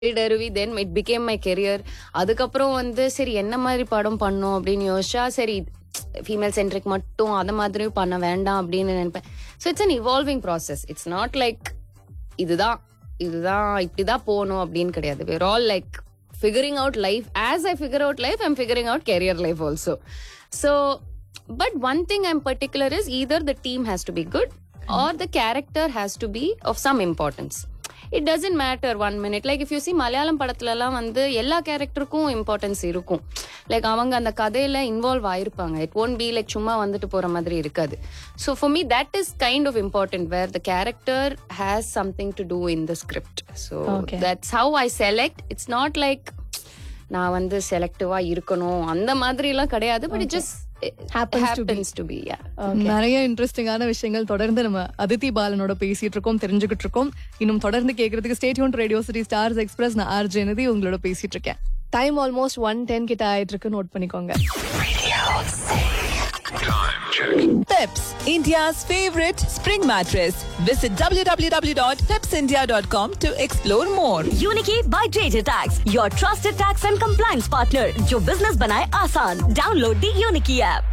டருவி then it became my career அதுக்கப்புறம் வந்து சரி என்ன மாதிரி படம் பண்ணோம் அப்படின்னு யோசிச்சா சரி ஃபீமேல் சென்ட்ரிக் மட்டும் அதை மாதிரியும் பண்ண வேண்டாம் அப்படின்னு நினைப்பேன் so it's an evolving process it's not like இதுதான் இதுதான் இப்படிதான் போகணும் அப்படின்னு கிடையாது where all like figuring out life as I figure out life I'm figuring out career life also so but one thing I'm particular is either the team has to be good or the character has to be of some importance it doesn't matter one minute like if you see Malayalam படத்துலலாம் வந்து எல்லா கேரக்டருக்கும் importance இருக்கும் like அவங்க அந்த கதையில involve ஆயிருப்பாங்க it won't be like சும்மா வந்துட்டு போற மாதிரி இருக்காது so for me that is kind of important where the character has something to do in the script so Okay. That's how I select it's not like நான் வந்து செலக்டிவா இருக்கணும் அந்த மாதிரி எல்லாம் கிடையாது but it just Happens to be. Happens to be yeah நிறைய இன்ட்ரெஸ்டிங்கான விஷயங்கள் தொடர்ந்து நம்ம அதித்தி பாலனோட பேசிட்டு இருக்கோம் தெரிஞ்சுக்கிட்டு இருக்கோம் இன்னும் தொடர்ந்து கேட்கறதுக்கு stay tuned radio city stars express நான் ஆர் ஜெனதி உங்களோட பேசிட்டு இருக்கேன் டைம் ஆல்மோஸ்ட் ஒன் டென் கிட்ட ஆயிட்டு இருக்கு நோட் பண்ணிக்கோங்க Peps, India's favorite spring mattress. Visit www.pepsindia.com to explore more. Uniki by JJ Tax, your trusted tax and compliance partner, जो business बनाए आसान. Download the Uniki app.